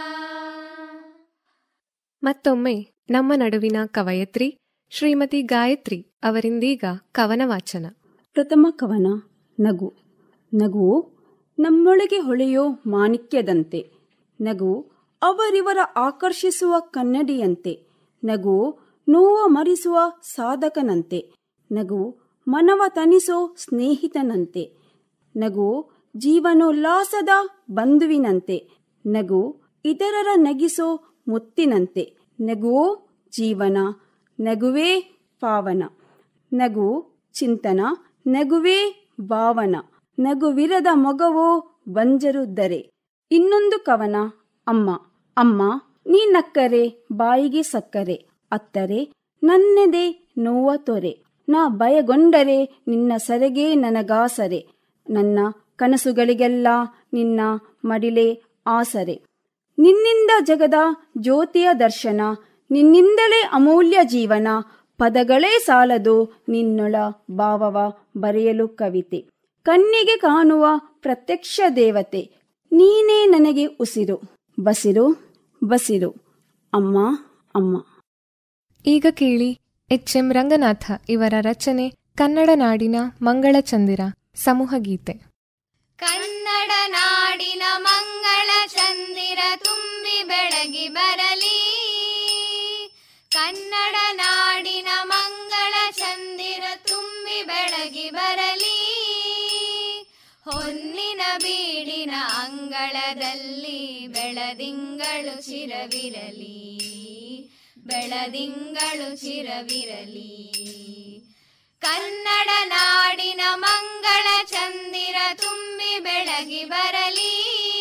ಮತ್ತೊಮ್ಮೆ ನಮ್ಮ ನಡುವಿನ ಕವಯತ್ರಿ ಶ್ರೀಮತಿ ಗಾಯತ್ರಿ ಅವರಿಂದೀಗ ಕವನ ವಾಚನ ಪ್ರಥಮ ಕವನ ನಗು ನಗು ನಮ್ಮೊಳಗೆ ಹೊಳೆಯೋ ಮಾಣಿಕ್ಯದಂತೆ ನಗು ಅವರಿವರ ಆಕರ್ಷಿಸುವ ಕನ್ನಡಿಯಂತೆ ನಗು ನೋವ ಮರಿಸುವ ಸಾಧಕನಂತೆ ನಗು ಮನವ ತನಿಸೋ ಸ್ನೇಹಿತನಂತೆ ನಗು ಜೀವನೋಲ್ಲಾಸದ ಬಂಧುವಿನಂತೆ ನಗು ಇತರರ ನಗಿಸೋ ಮುತ್ತಿನಂತೆ ನಗುವೋ ಜೀವನ ನಗುವೇ ಪಾವನ ನಗು ಚಿಂತನ ನಗುವೇ ಭಾವನ ನಗುವಿರದ ಮೊಗವೋ ಬಂಜರುದ್ದರೆ ಇನ್ನೊಂದು ಕವನ ಅಮ್ಮ ಅಮ್ಮ ನೀ ನಕ್ಕರೆ ಬಾಯಿಗೆ ಸಕ್ಕರೆ ಅತ್ತರೆ ನನ್ನೆದೆ ನೋವ ತೊರೆ ನಾ ಭಯಗೊಂಡರೆ ನಿನ್ನ ಸೆರೆಗೆ ನನಗಾಸರೆ ನನ್ನ ಕನಸುಗಳಿಗೆಲ್ಲ ನಿನ್ನ ಮಡಿಲೆ ಆಸರೆ ನಿನ್ನಿಂದ ಜಗದ ಜ್ಯೋತಿಯ ದರ್ಶನ ನಿನ್ನಿಂದಲೇ ಅಮೂಲ್ಯ ಜೀವನ ಪದಗಳೇ ಸಾಲದು ನಿನ್ನೊಳ ಭಾವವ ಬರೆಯಲು ಕವಿತೆ ಕಣ್ಣಿಗೆ ಕಾಣುವ ಪ್ರತ್ಯಕ್ಷ ದೇವತೆ ನೀನೇ ನನಗೆ ಉಸಿರು ಬಸಿರು ಬಸಿರು ಅಮ್ಮ ಅಮ್ಮ ಈಗ ಕೇಳಿ ಎಚ್ ಎಂ ರಂಗನಾಥ ಇವರ ರಚನೆ ಕನ್ನಡ ನಾಡಿನ ಮಂಗಳ ಚಂದಿರ ಸಮೂಹ ಗೀತೆ ಕನ್ನಡ ನಾಡಿನ ಮಂಗಳ ಚಂದಿರ ತುಂಬಿ ಬೆಳಗಿ ಬರಲಿ ಕನ್ನಡ ನಾಡಿನ ಮಂಗಳ ಚಂದಿರ ತುಂಬಿ ಬೆಳಗಿ ಬರಲಿ ಹೊನ್ನಿನ ಬೀಡಿನ ಅಂಗಳದಲ್ಲಿ ಬೆಳದಿಂಗಳು ಚಿರವಿರಲಿ ಬೆಳದಿಂಗಳು ಚಿರವಿರಲಿ ಕನ್ನಡ ನಾಡಿನ ಮಂಗಳ ಚಂದಿರ ತುಂಬಿ ಬೆಳಗಿ ಬರಲಿ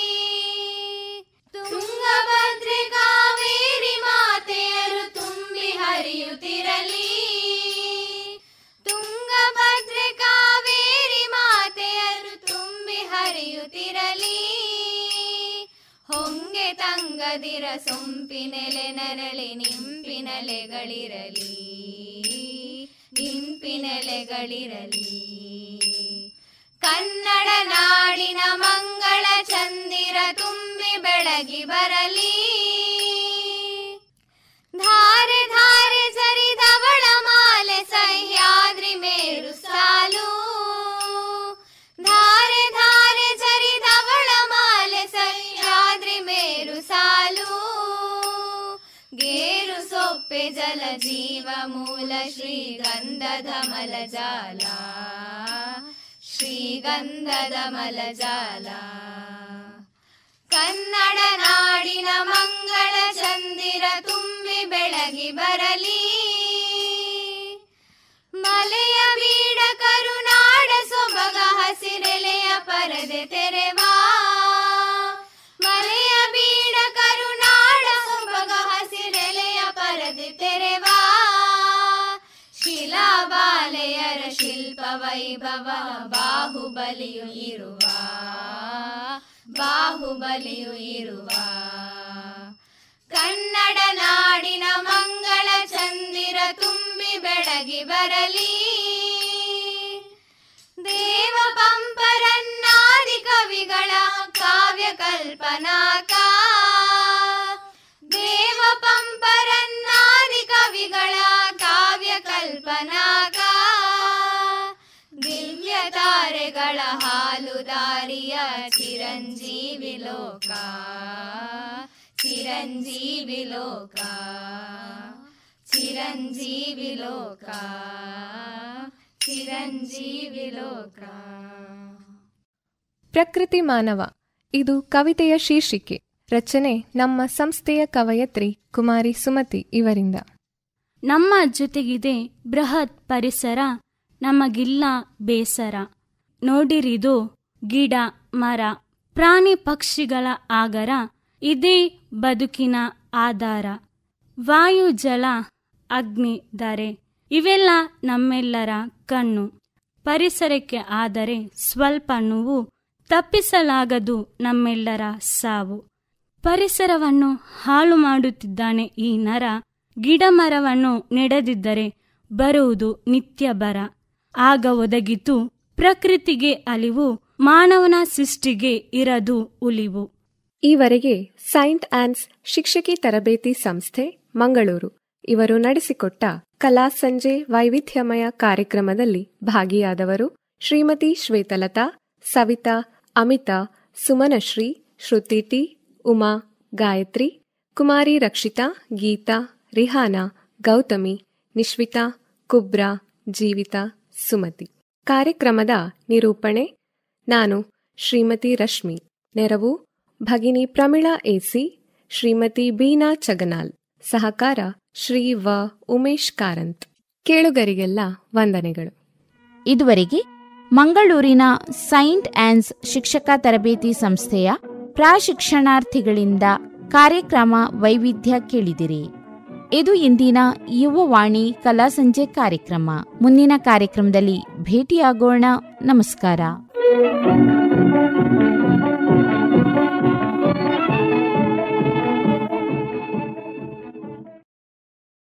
ತುಂಗಭದ್ರೆ ಕಾವೇರಿ ಮಾತೆಯರು ತುಂಬಿ ಹರಿಯುತ್ತಿರಲಿ ತುಂಗಭದ್ರೆ ಕಾವೇರಿ ಮಾತೆಯರು ತುಂಬಿ ಹರಿಯುತ್ತಿರಲಿ ಹೊಂಗೆ ತಂಗದಿರ ಸೊಂಪಿನೆಲೆ ನರಳಿ ನಿಂಪಿನಲೆಗಳಿರಲಿ ನಿಂಪಿನೆಲೆಗಳಿರಲಿ ಕನ್ನಡ ನಾಡಿನ ಮಂಗಳ ಚಂದಿರ ತುಂಬಿ ಬೆಳಗಿ ಬರಲಿ ಧಾರೆ ಧಾರೆ ಸರಿದವಳ ಮಾಲೆ ಸಹ್ಯಾದ್ರಿ ಮೇರು ಸಾಲು ಧಾರೆ ಧಾರೆ ಸರಿದವಳ ಮಾಲೆ ಸಹ್ಯಾದ್ರಿ ಮೇರು ಸಾಲು ಗೇರು ಸೊಪ್ಪೆ ಜಲ ಜೀವ ಮೂಲ ಶ್ರೀಗಂಧದ ಮಲಜಾಲ ಶ್ರೀಗಂಧದ ಮಲಜಾಲ ಕನ್ನಡ ನಾಡಿನ ಮಂಗಳ ಚಂದಿರ ತುಂಬಿ ಬೆಳಗಿ ಬರಲಿ ಮಲೆಯ ಬೀಡ ಕರುನಾಡ ಸೊಬಗ ಹಸಿರೆಲೆಯ ಪರದೆ ತೆರೆವಾ ಮಲೆಯ ಬೀಡ ಕರುನಾಡ ಸೊಬಗ ಹಸಿರೆಲೆಯ ಪರದೆ ತೆರೆವಾ ಶಿಲಾಬಾಲೆಯರ ಶಿಲ್ಪ ವೈಭವ ಬಾಹುಬಲಿಯು ಇರುವ ಬಾಹುಬಲಿಯು ಇರುವ ಕನ್ನಡ ನಾಡಿನ ಮಂಗಳ ಚಂದಿರ ತುಂಬಿ ಬೆಳಗಿ ಬರಲಿ ದೇವ ಪಂಪರನ್ನಾದಿ ಕವಿಗಳ ಕಾವ್ಯ ಕಲ್ಪನಾಕ ದೇವ ಪಂಪರನ್ನಾದಿ ಕವಿಗಳ ಕಾವ್ಯ ಕಲ್ಪನಾಕ ದಿವ್ಯ ತಾರೆಗಳ ಹಾಲುದಾರಿಯ ಚಿರಂಜೀವಿ ಲೋಕ ಚಿರಂಜೀವಿ ಲೋಕ ಚಿರಂಜೀವಿ ಲೋಕ ಚಿರಂಜೀವಿ ಲೋಕ ಪ್ರಕೃತಿ ಮಾನವ ಇದು ಕವಿತೆಯ ಶೀರ್ಷಿಕೆ ರಚನೆ ನಮ್ಮ ಸಂಸ್ಥೆಯ ಕವಯತ್ರಿ ಕುಮಾರಿ ಸುಮತಿ ಇವರಿಂದ ನಮ್ಮ ಜೊತೆಗಿದೆ ಬೃಹತ್ ಪರಿಸರ ನಮಗಿಲ್ಲ ಬೇಸರ ನೋಡಿರಿದು ಗಿಡ ಮರ ಪ್ರಾಣಿ ಪಕ್ಷಿಗಳ ಆಗರ ಇದೇ ಬದುಕಿನ ಆಧಾರ ವಾಯು ಜಲ ಅಗ್ನಿ ದರೆ ಇವೆಲ್ಲ ನಮ್ಮೆಲ್ಲರ ಕಣ್ಣು ಪರಿಸರಕ್ಕೆ ಆದರೆ ಸ್ವಲ್ಪ ನೋವು ತಪ್ಪಿಸಲಾಗದು ನಮ್ಮೆಲ್ಲರ ಸಾವು ಪರಿಸರವನ್ನು ಹಾಳು ಮಾಡುತ್ತಿದ್ದಾನೆ ಈ ನರ ಗಿಡ ಮರವನ್ನು ನೆಡದಿದ್ದರೆ ಬರುವುದು ನಿತ್ಯ ಬರ ಆಗ ಒದಗಿತು ಪ್ರಕೃತಿಗೆ ಅಲಿವು ಮಾನವನ ಸೃಷ್ಟಿಗೆ ಇರದು ಉಲಿವು ಈವರೆಗೆ ಸೈಂಟ್ ಆನ್ಸ್ ಶಿಕ್ಷಕಿ ತರಬೇತಿ ಸಂಸ್ಥೆ ಮಂಗಳೂರು ಇವರು ನಡೆಸಿಕೊಟ್ಟ ಕಲಾ ಸಂಜೆ ವೈವಿಧ್ಯಮಯ ಕಾರ್ಯಕ್ರಮದಲ್ಲಿ ಭಾಗಿಯಾದವರು ಶ್ರೀಮತಿ ಶ್ವೇತಲತಾ ಸವಿತಾ ಅಮಿತಾ ಸುಮನಶ್ರೀ ಶ್ರುತಿ ಟಿ ಉಮಾ ಗಾಯತ್ರಿ ಕುಮಾರಿ ರಕ್ಷಿತಾ ಗೀತಾ ರಿಹಾನಾ ಗೌತಮಿ ನಿಶ್ವಿತಾ ಕುಬ್ರಾ ಜೀವಿತಾ ಸುಮತಿ ಕಾರ್ಯಕ್ರಮದ ನಿರೂಪಣೆ ನಾನು ಶ್ರೀಮತಿ ರಶ್ಮಿ ನೆರವು ಭಗಿನಿ ಪ್ರಮಿಳಾ ಎಸಿ ಶ್ರೀಮತಿ ಬೀನಾ ಚಗನಾಲ್ ಸಹಕಾರ ಶ್ರೀ ವ ಉಮೇಶ್ ಕಾರಂತ್ ಕೇಳುಗರಿಗೆಲ್ಲ ವಂದನೆಗಳು ಇದುವರೆಗೆ ಮಂಗಳೂರಿನ ಸೈಂಟ್ ಆನ್ಸ್ ಶಿಕ್ಷಕ ತರಬೇತಿ ಸಂಸ್ಥೆಯ ಪ್ರಾಶಿಕ್ಷಣಾರ್ಥಿಗಳಿಂದ ಕಾರ್ಯಕ್ರಮ ವೈವಿಧ್ಯ ಕೇಳಿದಿರಿ ಇದು ಇಂದಿನ ಯುವವಾಣಿ ಕಲಾ ಸಂಜೆ ಕಾರ್ಯಕ್ರಮ ಮುಂದಿನ ಕಾರ್ಯಕ್ರಮದಲ್ಲಿ ಭೇಟಿಯಾಗೋಣ ನಮಸ್ಕಾರ